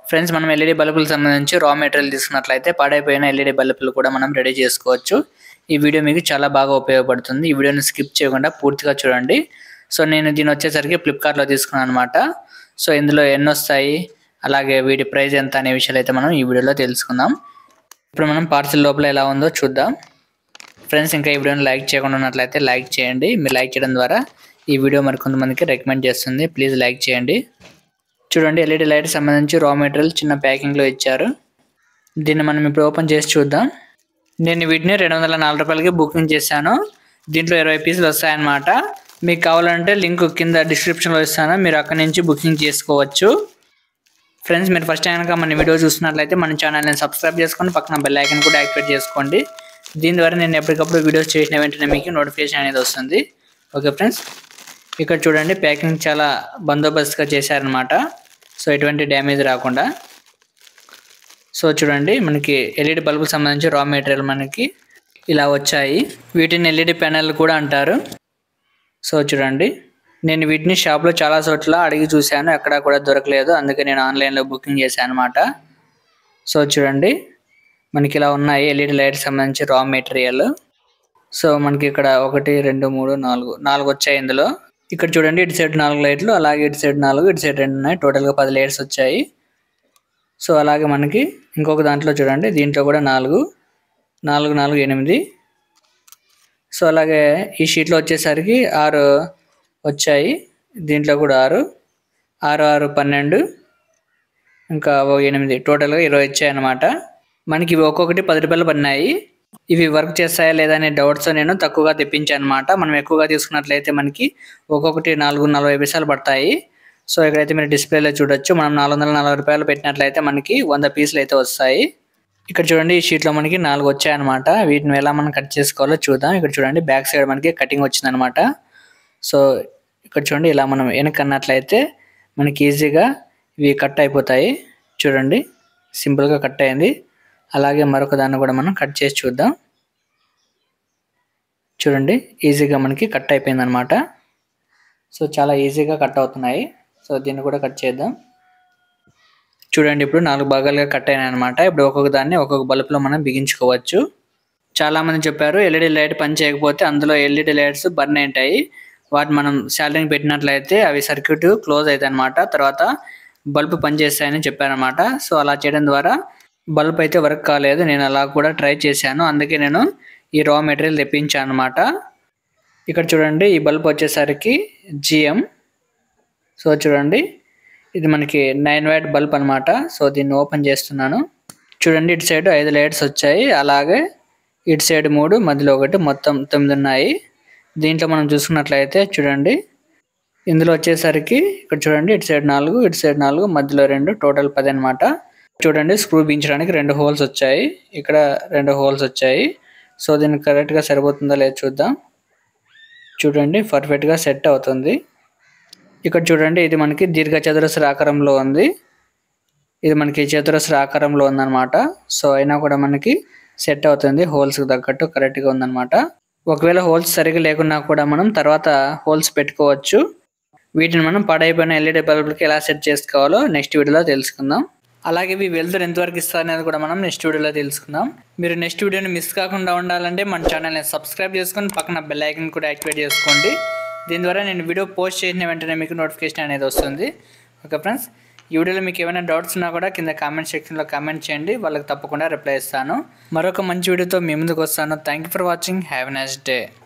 friends మనం LED బల్బులకు సంబంధించి raw material తీసుకున్నట్లయితే పాడైపోయిన ఎల్ఈడి బల్బులు కూడా మనం రెడీ చేసుకోవచ్చు ఈ వీడియో మీకు చాలా బాగా ఉపయోగపడుతుంది ఈ వీడియోని స్కిప్ చేయకుండా పూర్తిగా చూడండి సో నేను దీని వచ్చేసరికి ఫ్లిప్కార్ట్లో తీసుకున్నాను అనమాట సో ఇందులో ఎన్ని వస్తాయి అలాగే వీటి ప్రైస్ ఎంత అనే విషయాలు అయితే మనం ఈ వీడియోలో తెలుసుకుందాం ఇప్పుడు మనం పార్సిల్ లోపల ఎలా ఉందో చూద్దాం ఫ్రెండ్స్ ఇంకా ఈ వీడియోని లైక్ చేయకుండా ఉన్నట్లయితే లైక్ చేయండి మీరు లైక్ చేయడం ద్వారా ఈ వీడియో మరికొంతమందికి రికమెండ్ చేస్తుంది ప్లీజ్ లైక్ చేయండి చూడండి ఎల్ఈడి లైట్ సంబంధించి రా మెటీరియల్ చిన్న ప్యాకింగ్లో ఇచ్చారు దీన్ని మనం ఇప్పుడు ఓపెన్ చేసి చూద్దాం నేను వీటిని రెండు వందల నాలుగు రూపాయలకి బుకింగ్ చేశాను దీంట్లో ఇరవై పీసులు వస్తాయన్నమాట మీకు కావాలంటే లింక్ కింద డిస్క్రిప్షన్లో ఇస్తాను మీరు అక్కడి నుంచి బుకింగ్ చేసుకోవచ్చు ఫ్రెండ్స్ మీరు ఫస్ట్ టైం కనుక మన వీడియో చూసినట్లయితే మన ఛానల్ని సబ్స్క్రైబ్ చేసుకొని పక్కన బెల్ ఐకన్ కూడా యాక్టివేట్ చేసుకోండి దీని ద్వారా నేను ఎప్పటికప్పుడు వీడియోస్ చేసిన వెంటనే మీకు నోటిఫికేషన్ అనేది వస్తుంది ఓకే ఫ్రెండ్స్ ఇక్కడ చూడండి ప్యాకింగ్ చాలా బందోబస్తుగా చేశారనమాట సో ఎటువంటి డ్యామేజ్ రాకుండా సో చూడండి మనకి ఎల్ఈడి బల్బుకి సంబంధించి రా మెటీరియల్ మనకి ఇలా వచ్చాయి వీటిని ఎల్ఈడి ప్యానెల్ కూడా అంటారు సో చూడండి నేను వీటిని షాప్లో చాలా చోట్ల అడిగి చూశాను ఎక్కడా కూడా దొరకలేదు అందుకే నేను ఆన్లైన్లో బుకింగ్ చేశాను అనమాట సో చూడండి మనకి ఇలా ఉన్నాయి ఎల్ఈడి లైట్ సంబంధించి రా మెటీరియల్ సో మనకి ఇక్కడ ఒకటి రెండు మూడు నాలుగు నాలుగు వచ్చాయి ఇందులో ఇక్కడ చూడండి ఇటు సైడ్ నాలుగు లైట్లు అలాగే ఇటు సైడ్ నాలుగు ఇటు సైడ్ రెండు ఉన్నాయి టోటల్గా పది లైట్స్ వచ్చాయి సో అలాగే మనకి ఇంకొక దాంట్లో చూడండి దీంట్లో కూడా నాలుగు నాలుగు నాలుగు ఎనిమిది సో అలాగే ఈ షీట్లో వచ్చేసరికి ఆరు వచ్చాయి దీంట్లో కూడా ఆరు ఆరు ఆరు పన్నెండు ఇంకా ఓ ఎనిమిది టోటల్గా ఇరవై వచ్చాయి అన్నమాట మనకి ఇవి ఒక్కొక్కటి పది రూపాయలు పడినాయి ఇవి వర్క్ చేస్తాయా లేదా అనే డౌట్స్ నేను తక్కువగా తెప్పించాను అనమాట మనం ఎక్కువగా తీసుకున్నట్లయితే మనకి ఒక్కొక్కటి నాలుగు నలభై పైసలు పడతాయి సో ఇక్కడైతే మీరు డిస్ప్లేలో చూడొచ్చు మనం నాలుగు వందల నలభై రూపాయలు పెట్టినట్లయితే మనకి వంద పీసులు అయితే వస్తాయి ఇక్కడ చూడండి ఈ షీట్లో మనకి నాలుగు వచ్చాయన్నమాట వీటిని ఎలా మనం కట్ చేసుకోవాలో చూద్దాం ఇక్కడ చూడండి బ్యాక్ సైడ్ మనకి కటింగ్ వచ్చిందనమాట సో ఇక్కడ చూడండి ఇలా మనం వెనక అన్నట్లయితే మనకి ఈజీగా ఇవి కట్ అయిపోతాయి చూడండి సింపుల్గా కట్ అయింది అలాగే మరొక దాన్ని కూడా మనం కట్ చేసి చూద్దాం చూడండి ఈజీగా మనకి కట్ అయిపోయింది అనమాట సో చాలా ఈజీగా కట్ అవుతున్నాయి సో దీన్ని కూడా కట్ చేద్దాం చూడండి ఇప్పుడు నాలుగు భాగాలుగా కట్ అయినాయి అనమాట ఇప్పుడు ఒక్కొక్క దాన్ని ఒక్కొక్క బల్బులో మనం బిగించుకోవచ్చు చాలామంది చెప్పారు ఎల్ఈడి లైట్ పని చేయకపోతే అందులో ఎల్ఈడి లైట్స్ బర్న్ ఉంటాయి వాటి మనం శాలరింగ్ పెట్టినట్లయితే అవి సర్క్యూట్ క్లోజ్ అవుతాయి అనమాట తర్వాత బల్బ్ పనిచేస్తాయని చెప్పారనమాట సో అలా చేయడం ద్వారా బల్బ్ అయితే వర్క్ కాలేదు నేను అలా కూడా ట్రై చేశాను అందుకే నేను ఈ రా మెటీరియల్ తెప్పించాను అనమాట ఇక్కడ చూడండి ఈ బల్బ్ వచ్చేసరికి జిఎం సో చూడండి ఇది మనకి నైన్ వైట్ బల్బ్ అనమాట సో దీన్ని ఓపెన్ చేస్తున్నాను చూడండి ఇటు సైడ్ ఐదు లైట్స్ వచ్చాయి అలాగే ఇటు సైడ్ మూడు మధ్యలో ఒకటి మొత్తం తొమ్మిది ఉన్నాయి దీంట్లో మనం చూసుకున్నట్లయితే చూడండి ఇందులో వచ్చేసరికి ఇక్కడ చూడండి ఇటు సైడ్ నాలుగు ఇటు సైడ్ నాలుగు మధ్యలో రెండు టోటల్ పది అనమాట చూడండి స్క్రూ బించడానికి రెండు హోల్స్ వచ్చాయి ఇక్కడ రెండు హోల్స్ వచ్చాయి సో దీనికి కరెక్ట్గా సరిపోతుందో లేదో చూద్దాం చూడండి పర్ఫెక్ట్గా సెట్ అవుతుంది ఇక్కడ చూడండి ఇది మనకి దీర్ఘ చతురస్ర ఆకారంలో ఉంది ఇది మనకి చతురస్ర ఆకారంలో ఉందన్నమాట సో అయినా కూడా మనకి సెట్ అవుతుంది హోల్స్కి తగ్గట్టు కరెక్ట్గా ఉందన్నమాట ఒకవేళ హోల్స్ సరిగా లేకున్నా కూడా మనం తర్వాత హోల్స్ పెట్టుకోవచ్చు వీటిని మనం పాడైపోయిన ఎల్ఈడి బల్బులకి ఎలా సెట్ చేసుకోవాలో నెక్స్ట్ వీడియోలో తెలుసుకుందాం అలాగే ఇవి వెళ్తురు ఎంతవరకు ఇస్తారనేది కూడా మనం నెక్స్ట్ వీడియోలో తెలుసుకుందాం మీరు నెక్స్ట్ వీడియోని మిస్ కాకుండా ఉండాలంటే మన ఛానల్ని సబ్స్క్రైబ్ చేసుకొని పక్కన బెల్ ఐకన్ కూడా యాక్టివేట్ చేసుకోండి దీని ద్వారా నేను వీడియో పోస్ట్ చేసిన వెంటనే మీకు నోటిఫికేషన్ అనేది వస్తుంది ఓకే ఫ్రెండ్స్ ఈ వీడియోలో మీకు ఏమైనా డౌట్స్ ఉన్నా కూడా కింద కామెంట్ సెక్షన్లో కామెంట్ చేయండి వాళ్ళకి తప్పకుండా రిప్లై ఇస్తాను మరొక మంచి వీడియోతో మీ ముందుకు వస్తాను thank you for watching have nice day